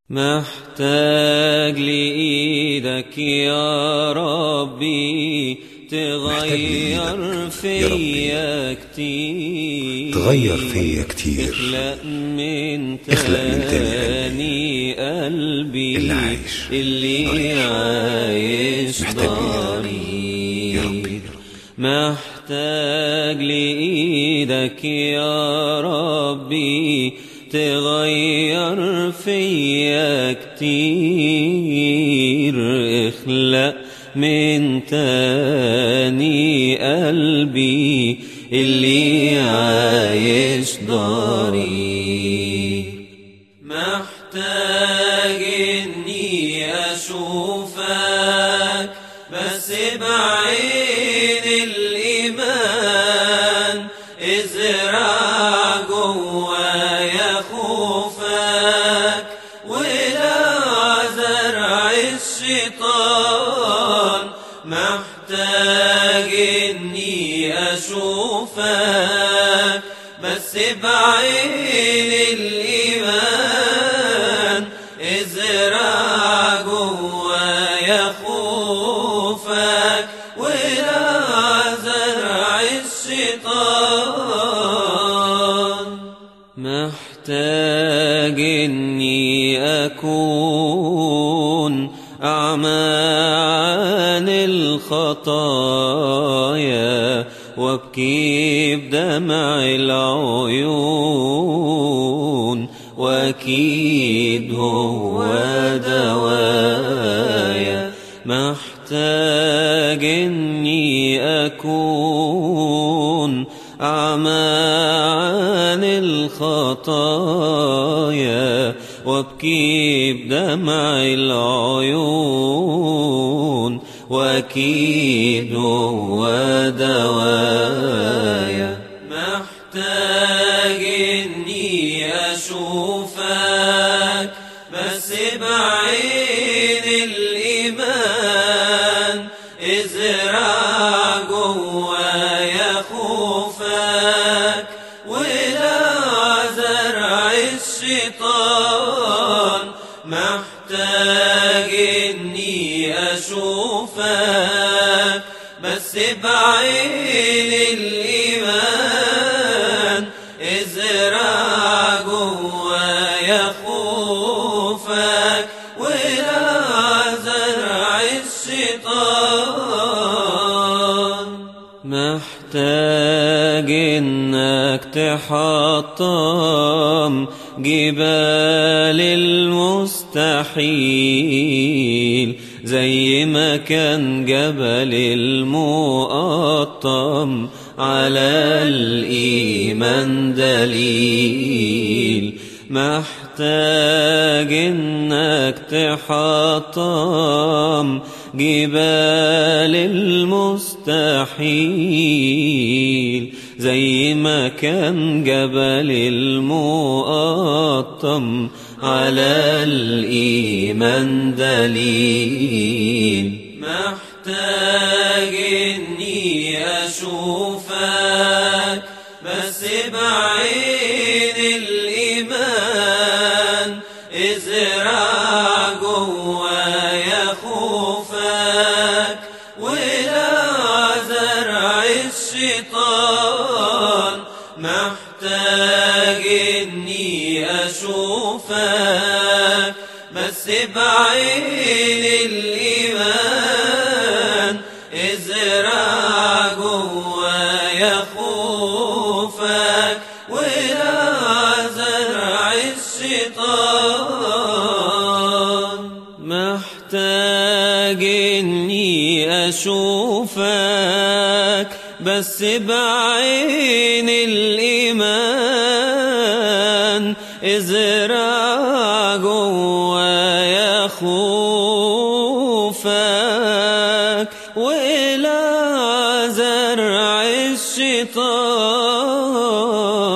محتاج لإيدك يا ربي تغير فيا كتير تغير فيا كتير اخلق من اخلق من تاني قلبي اللي عايش اللي عايش محتاج ضرير يا ربي محتاج لإيدك يا ربي تغير فيا كتير اخلق من تاني قلبي اللي عايش ضرير محتاج اني اشوفك بس بعين الايمان ازرع جوايا خوفك ولا زرع الشيطان محتاج اني اشوفك بس بعين الايمان ازرع جوايا خوفك ولا زرع الشيطان محتاج اني اكون اعمى عن الخطايا وابكي بدمع العيون واكيد هو دوايا محتاج اني اكون اعمى عن الخطايا وابكي بدمع العيون واكيد هو دوايا محتاج اني اشوفك بس بعين الايمان ازرع جوايا خوفك ولا زرع الشيطان محتاج اني اشوفك بس بعين الايمان ازرع جوايا خوفك ولا زرع الشيطان محتاج انك تحطم جبال المستحيل زي ما كان جبل المقطم على الإيمان دليل محتاج انك تحطم جبال المستحيل زي ما كان جبل المقطم على الإيمان دليل محتاج إني أشوفك بس بعين الإيمان ازرع جوايا خوفك ولا زرع الشيطان محتاج إني أشوفك بس بعين الإيمان ازرع جوايا خوفك ولا زرع الشيطان محتاج اني اشوفك بس بعين الايمان ازرع جوايا خوفك والى زرع الشيطان